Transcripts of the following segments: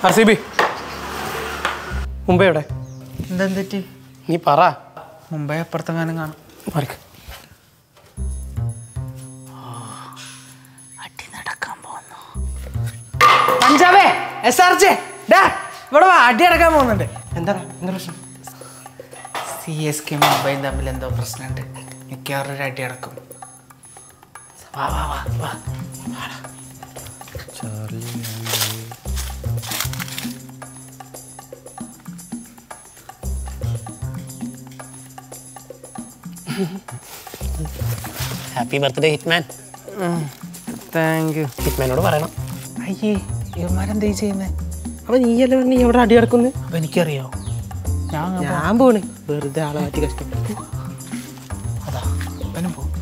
R C B Mumbai എവിടെ എന്തെന്തെറ്റി നീ പറ മുംബൈ അപ്പുറത്തെങ്ങാനും കാണും മാറിക്ക് അടി നടക്കാൻ പോകുന്നു പഞ്ചാബേ എസ് ആർ ജെ ഡാ ഇവിടെ വാ അടി നടക്കാൻ പോകുന്നുണ്ട് എന്താ എന്താ പ്രശ്നം സി എസ് കെ മുംബൈയും തമ്മിൽ എന്തോ പ്രശ്നമുണ്ട് മിക്കവാറും ഒരു അടി നടക്കും വാ വാ വാ വാ happy birthday hitman thank you ഹിറ്റ്മാനോട് പറയണം അയ്യേ ഇവന്മാരെന്താ ഈ ചെയ്യുന്നത് അപ്പൊ നീയല്ലേ നീ എവിടെ അടി കിടക്കുന്നു അപ്പൊ എനിക്കറിയോ ഞാൻ അങ്ങ് പോ- ഞാൻ പോണ് വെറുതെ ആളെ മാറ്റി കഷ്ടപ്പെട്ടു അതാ ഇവനും പോ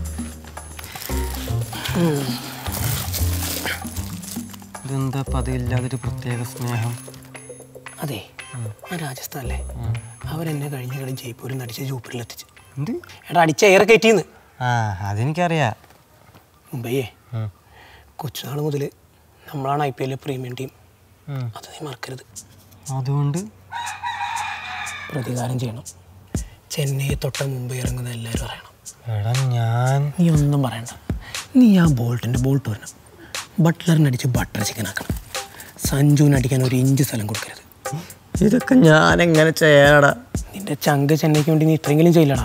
ഇതെന്താ പതിവില്ലാതൊരു പ്രത്യേക സ്നേഹം അതെ ആ രാജസ്ഥാനല്ലേ അവരെന്നെ കഴിഞ്ഞ കളി ജയ്പൂരിൽ നിന്ന് അടിച്ച് ജൂപ്പൂരിൽ എത്തിച്ച് എന്ത് എടാ അടിച്ച എയർ കയറ്റിന്ന് ആ അതെനിക്കറിയാം മുംബൈയെ കൊച്ചുനാൾ മുതൽ നമ്മളാണ് ഐ പി എല്ലിലെ പ്രീമിയം ടീം അത് നീ മറക്കരുത് അതുകൊണ്ട് പ്രതികാരം ചെയ്യണം ചെന്നൈ തൊട്ട മുംബൈ ഇറങ്ങുന്ന എല്ലാവരും അറിയണം എടാ ഞാൻ നീ ഒന്നും പറയണ്ട നീ ആ ബോൾട്ടിൻ്റെ ബോൾട്ട് വരണം ബട്ട്ലറിനടിച്ച് ബട്ടർ ചിക്കൻ ആക്കണം സഞ്ജുവിന് അടിക്കാൻ ഒരു ഇഞ്ച് സ്ഥലം കൊടുക്കരുത് ഇതൊക്കെ ഞാൻ എങ്ങനെ ചെയ്യാനടാ നിന്റെ ചങ്ക് ചെന്നൈക്ക് വേണ്ടി നീ ഇത്രയെങ്കിലും ചെയ്യില്ലടാ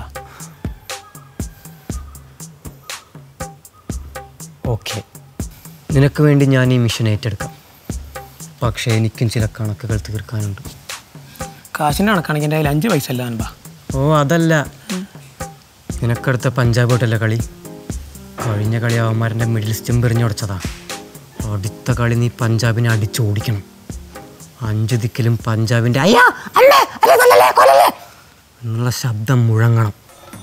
ഓക്കെ നിനക്ക് വേണ്ടി ഞാൻ ഈ മിഷൻ ഏറ്റെടുക്കാം പക്ഷേ എനിക്കും ചില കണക്കുകൾ തീർക്കാനുണ്ട് കാശിൻ്റെ കണക്കാണെങ്കിൽ എൻ്റെ കയ്യിൽ അഞ്ച് പൈസ അല്ല അൻപാ ഓ അതല്ല നിനക്കടുത്ത പഞ്ചാബോട്ടല്ലേ കളി കഴിഞ്ഞ കളി അവന്മാരുടെ മിഡിൽ സ്റ്റെമ്പ് എറിഞ്ഞുടച്ചതാ അടുത്ത കളി നീ പഞ്ചാബിനെ അടിച്ചോടിക്കണം അഞ്ചു ദിക്കിലും പഞ്ചാബിൻ്റെ അയ്യാ അല്ലേ അല്ലേ കൊല്ലല്ലേ കൊല്ലല്ലേ എന്നുള്ള ശബ്ദം മുഴങ്ങണം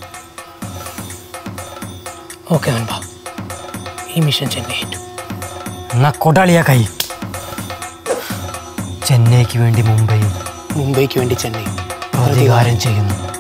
ഓക്കെ അൻപാ ഈ മിഷൻ ചെന്നൈ ഏറ്റു എന്നാ കൊടാളിയാ കൈ ചെന്നൈക്ക് വേണ്ടി മുംബൈയും മുംബൈക്ക് വേണ്ടി ചെന്നൈ പ്രതികാരം ചെയ്യുന്നു